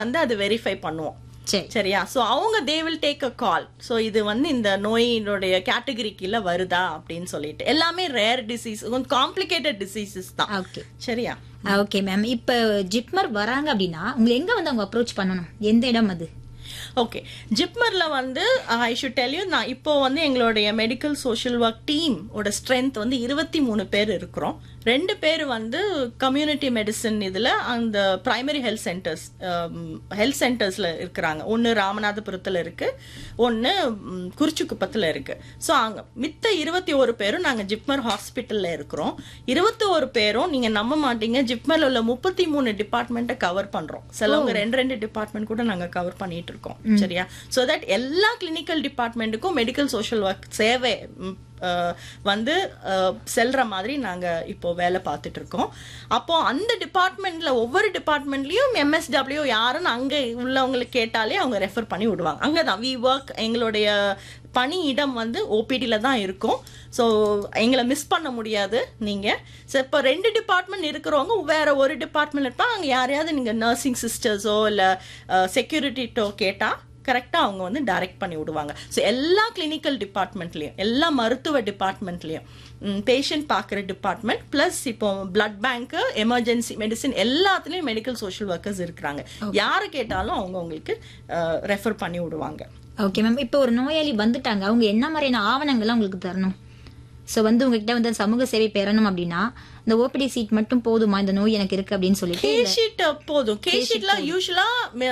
வந்து அது வெரிஃபை பண்ணுவோம் சரி சரியா ஸோ அவங்க they will take a call so இது வந்து இந்த நோயினுடைய கேட்டகரி கீழே வருதா அப்படின்னு சொல்லிட்டு எல்லாமே ரேர் டிசீஸ் கொஞ்சம் காம்ப்ளிகேட்டட் டிசீசஸ் தான் ஓகே சரியா ஓகே மேம் இப்போ ஜிப்மர் வராங்க அப்படின்னா உங்களை எங்க வந்து அவங்க அப்ரோச் பண்ணணும் எந்த இடம் அது ஓகே ஜிப்மர்ல வந்து ஐ ஷுட் டெல் யூ நான் இப்போ வந்து எங்களுடைய மெடிக்கல் சோஷியல் ஒர்க் டீம் ஓட ஸ்ட்ரென்த் வந்து இருபத்தி மூணு பேர் இருக்கிறோம் ரெண்டு பேர் வந்து கம்யூனிட்டி மெடிசன் இதுல அந்த பிரைமரி ஹெல்த் சென்டர்ஸ் ஹெல்த் சென்டர்ஸ்ல இருக்கிறாங்க ஒன்னு ராமநாதபுரத்துல இருக்கு ஒன்னு ம், குறிச்சிக்குப்பத்துல இருக்கு ஸோ அங்க மித்த இருபத்தி ஒரு பேரும் நாங்க ஜிப்மர் ஹாஸ்பிட்டல்ல இருக்கிறோம் இருபத்தி ஒரு பேரும் நீங்க நம்ப மாட்டீங்க ஜிப்மர்ல உள்ள முப்பத்தி மூணு டிபார்ட்மெண்ட்டை கவர் பண்றோம் சிலவங்க ரெண்டு ரெண்டு டிபார்ட்மெண்ட் கூட நாங்க கவர் பண்ணிட்டு இருக்கோம் சரியா ஸோ தட் எல்லா கிளினிக்கல் டிபார்ட்மெண்ட்டுக்கும் மெடிக்கல் சோஷியல் ஒர்க் சேவை ம், அஹ், வந்து அஹ், செல்ற மாதிரி நாங்க இப்போ வேலை பார்த்துட்டு இருக்கோம் அப்போ அந்த டிபார்ட்மெண்ட்ல ஒவ்வொரு டிபார்ட்மெண்ட்லயும் எம்எஸ்டபிள்யூ யாருன்னு அங்க உள்ளவங்களுக்கு கேட்டாலே அவங்க ரெஃபர் பண்ணி விடுவாங்க அங்கதான் வி ஒர்க் எங்களுடைய பணி இடம் வந்து ஓபிடியில தான் இருக்கும் ஸோ எங்களை மிஸ் பண்ண முடியாது நீங்க ஸோ இப்போ ரெண்டு டிபார்ட்மெண்ட் இருக்கிறவங்க வேற ஒரு டிபார்ட்மெண்ட் இருப்பாங்க அங்கே யாரையாவது நீங்க நர்சிங் சிஸ்டர்ஸோ இல்லை செக்யூரிட்டிட்டோ கேட்டா கரெக்டாக அவங்க வந்து டைரக்ட் பண்ணி விடுவாங்க ஸோ எல்லா கிளினிக்கல் டிபார்ட்மெண்ட்லேயும் எல்லா மருத்துவ டிபார்ட்மெண்ட்லேயும் பேஷண்ட் பார்க்குற டிபார்ட்மெண்ட் ப்ளஸ் இப்போ பிளட் பேங்க்கு எமர்ஜென்சி மெடிசின் எல்லாத்துலேயும் மெடிக்கல் சோஷியல் ஒர்க்கர்ஸ் இருக்கிறாங்க யாரை கேட்டாலும் அவங்க உங்களுக்கு ரெஃபர் பண்ணி விடுவாங்க ஓகே மேம் இப்போ ஒரு நோயாளி வந்துட்டாங்க அவங்க என்ன மாதிரியான ஆவணங்கள்லாம் உங்களுக்கு தரணும் ஸோ வந்து உங்ககிட்ட வந்து சமூக சேவை பெறணும் அப்படின்னா இந்த ஓபிடி சீட் மட்டும் போதுமா இந்த நோய் எனக்கு இருக்கு அப்படின்னு சொல்லிட்டு கேஷீட் போதும் கேஷீட்ல யூஸ்வலா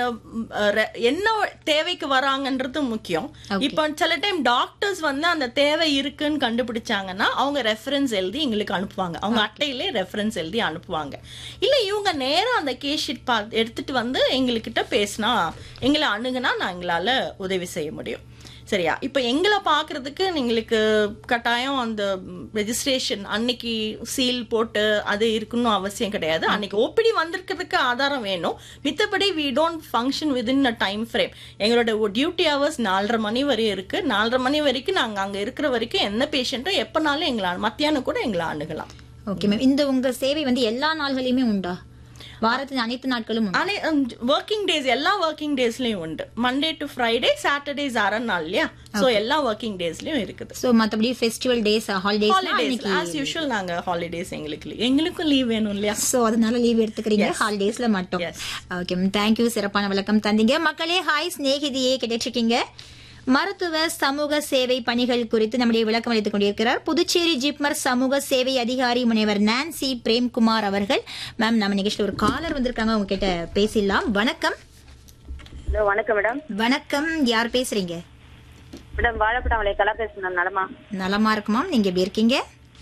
என்ன தேவைக்கு வராங்கன்றது முக்கியம் இப்போ சில டைம் டாக்டர்ஸ் வந்து அந்த தேவை இருக்குன்னு கண்டுபிடிச்சாங்கன்னா அவங்க ரெஃபரன்ஸ் எழுதி எங்களுக்கு அனுப்புவாங்க அவங்க அட்டையிலே ரெஃபரன்ஸ் எழுதி அனுப்புவாங்க இல்ல இவங்க நேரா அந்த கேஷீட் பா எடுத்துட்டு வந்து எங்ககிட்ட பேசினா எங்களை அணுகுனா நான் எங்களால உதவி செய்ய முடியும் சரியா இப்போ எங்களை பார்க்கறதுக்கு எங்களுக்கு கட்டாயம் அந்த ரெஜிஸ்ட்ரேஷன் அன்னைக்கு சீல் போட்டு அது இருக்கணும் அவசியம் கிடையாது அன்னைக்கு ஓபிடி வந்திருக்கிறதுக்கு ஆதாரம் வேணும் மித்தபடி we don't function within a time frame எங்களோட டியூட்டி ஹவர்ஸ் நாலரை மணி வரையும் இருக்கு நாலரை மணி வரைக்கும் நாங்கள் அங்கே இருக்கிற வரைக்கும் எந்த பேஷண்ட்டும் எப்போனாலும் எங்களை மத்தியானம் கூட எங்களை அணுகலாம் ஓகே மேம் இந்த உங்க சேவை வந்து எல்லா நாள்களையுமே உண்டா வாரத்தின் அனைத்து நாட்களும் உண்டா? ஆனா ஒர்க்கிங் டேஸ் எல்லா ஒர்க்கிங் டேஸ்லயும் உண்டு மண்டே டு ஃப்ரைடே சாட்டர்டேஸ் அரை நாள் இல்லையா ஸோ எல்லா ஒர்க்கிங் டேஸ்லயும் இருக்குது ஸோ மற்றபடி festival days holidays holidays as usual நாங்க ஹாலிடேஸ் எங்களுக்கு leave. எங்களுக்கும் லீவ் வேணும் இல்லையா ஸோ அதனால லீவ் எடுத்துக்கிறீங்க ஹாலிடேஸ்ல மட்டும் Yes. ஓகே மேம் தேங்க்யூ சிறப்பான விளக்கம் தந்தீங்க மக்களே ஹாய் ஸ்நேகிதியே கிடைச்சிருக்கீங்க மருத்துவ சமூக சேவை பணிகள் குறித்து நம்முடைய விளக்கம் அளித்துக் கொண்டிருக்கிறார் புதுச்சேரி ஜிப்மர் சமூக சேவை அதிகாரி முனைவர் நான்சி பிரேம்குமார் அவர்கள் மேம் நம்ம நிகழ்ச்சியில் ஒரு காலர் வந்திருக்காங்க அவங்க கிட்ட பேசிடலாம் வணக்கம் ஹலோ வணக்கம் மேடம் வணக்கம் யார் பேசுறீங்க மேடம் வாழைப்படாமலை கலா பேசுறேன் நலமா நலமா இருக்குமாம் நீங்க எப்படி இருக்கீங்க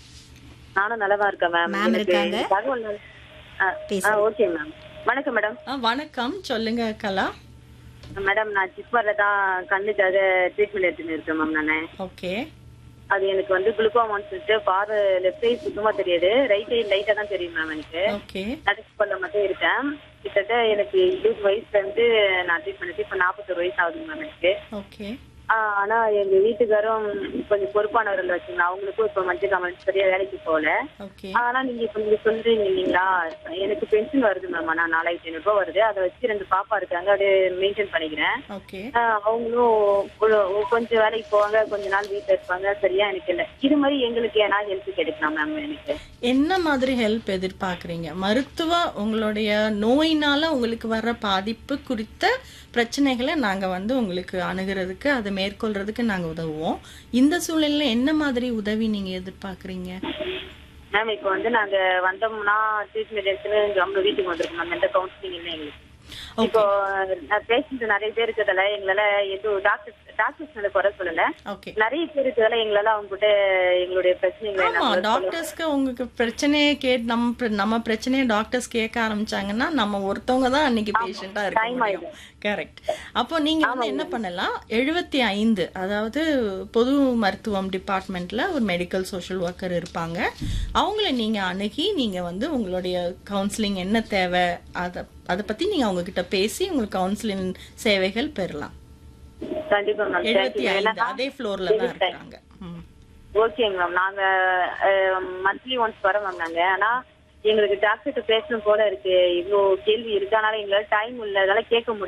நானும் நலமா இருக்கேன் மேம் Ma'am எனக்கு இருக்காங்க. தகவல் ஆ, பேசுங்க. ஆ, ஓகே மேம் வணக்கம் மேடம் ஆ, வணக்கம் சொல்லுங்க கலா மேடம் நான் ஜிப்மர்ல தான் கண்ணுக்காக ட்ரீட்மெண்ட் எடுத்துன்னு இருக்கேன் மேம் நானு ஓகே அது எனக்கு வந்து குளுக்கோமான்னு சொல்லிட்டு பாரு லெஃப்ட் சைடு சுத்தமா தெரியாது ரைட் சைடு லைட்டா தான் தெரியும் மேம் எனக்கு ஓகே நடிச்சு பண்ண மட்டும் இருக்கேன் கிட்டத்தட்ட எனக்கு இருபது வயசுல இருந்து நான் ட்ரீட்மெண்ட் எடுத்து இப்ப நாற்பத்தொரு வயசு ஆகுது மேம் எனக்கு ஓகே ஆ, ஆனா எங்க வீட்டுக்காரும் கொஞ்சம் பொறுப்பானவர்கள் வச்சுங்களா அவங்களுக்கும் இப்ப மஞ்சள் காமல் சரியா வேலைக்கு போகல ஓகே ஆனா நீங்க இப்ப நீங்க சொல்றீங்க இல்லீங்களா எனக்கு பென்ஷன் வருது மேம் ஆனா நாலாயிரத்தி ஐநூறு ரூபாய் வருது அதை வச்சு ரெண்டு பாப்பா இருக்காங்க அப்படியே மெயின்டைன் பண்ணிக்கிறேன் ஓகே ஆஹ் அவங்களும் ஒரு- ஒரு கொஞ்சம் வேலைக்கு போவாங்க கொஞ்ச நாள் வீட்டுல இருப்பாங்க சரியா எனக்கு இல்ல இது மாதிரி எங்களுக்கு ஏன்னா ஹெல்ப் கிடைக்கலாம் மேம் எனக்கு என்ன மாதிரி ஹெல்ப் எதிர்பார்க்குறீங்க மருத்துவ உங்களுடைய நோயினால உங்களுக்கு வர்ற பாதிப்பு குறித்த பிரச்சனைகளை நாங்க வந்து உங்களுக்கு அணுகிறதுக்கு அதை மேற்கொள்றதுக்கு நாங்க உதவுவோம் இந்த சூழ்நிலையில என்ன மாதிரி உதவி நீங்க எதிர்பார்க்குறீங்க மேம் இப்போ வந்து நாங்க வந்தோம்னா ட்ரீட்மெண்ட் எடுத்துன்னு நம்ம வீட்டுக்கு வந்திருக்கோம் மேம் எந்த கவுன்சிலிங் இல்லை எங்களுக்கு இப்போ பேஷண்ட் நிறைய பேர் இருக்கிறதால எங்களால எதுவும் டாக்டர் டாக்டர்ஸ் மேல குறை சொல்லல ஓகே நிறைய பேர் இருக்கிறதால எங்களால அவங்க கிட்ட எங்களுடைய பிரச்சனைகளை ஆமா நாங்க டாக்டர்ஸ்க்கு உங்களுக்கு பிரச்சனையை கேட் நம்ம பிர- நம்ம பிரச்சனையை டாக்டர்ஸ் கேட்க ஆரம்பிச்சாங்கன்னா நம்ம ஒருத்தவங்க தான் அன்னைக்கு பேஷண்டா இருக்க முடியும் கரெக்ட் அப்போ நீங்க வந்து என்ன பண்ணலாம் எழுபத்தி ஐந்து அதாவது பொது மருத்துவம் டிபார்ட்மெண்ட்ல ஒரு மெடிக்கல் சோஷியல் ஒர்க்கர் இருப்பாங்க அவங்கள நீங்க அணுகி நீங்க வந்து உங்களுடைய கவுன்சிலிங் என்ன தேவை அதை அதை பத்தி நீங்க அவங்க கிட்ட பேசி உங்களுக்கு கவுன்சிலிங் சேவைகள் பெறலாம் கண்டிப்பா மேம் எழுபத்தி ஐந்து அதே ஃப்ளோர்ல தான் இருக்காங்க ம். ஓகேங்க மேம் நாங்க மந்த்லி ஒன்ஸ் வரோம் மேம் நாங்க ஆனா எங்களுக்கு டாக்டர்கிட்ட பேசணும் போல இருக்கு இவ்வளோ கேள்வி இருக்கனால எங்களால டைம் இல்ல அதனால கேட்க முடியல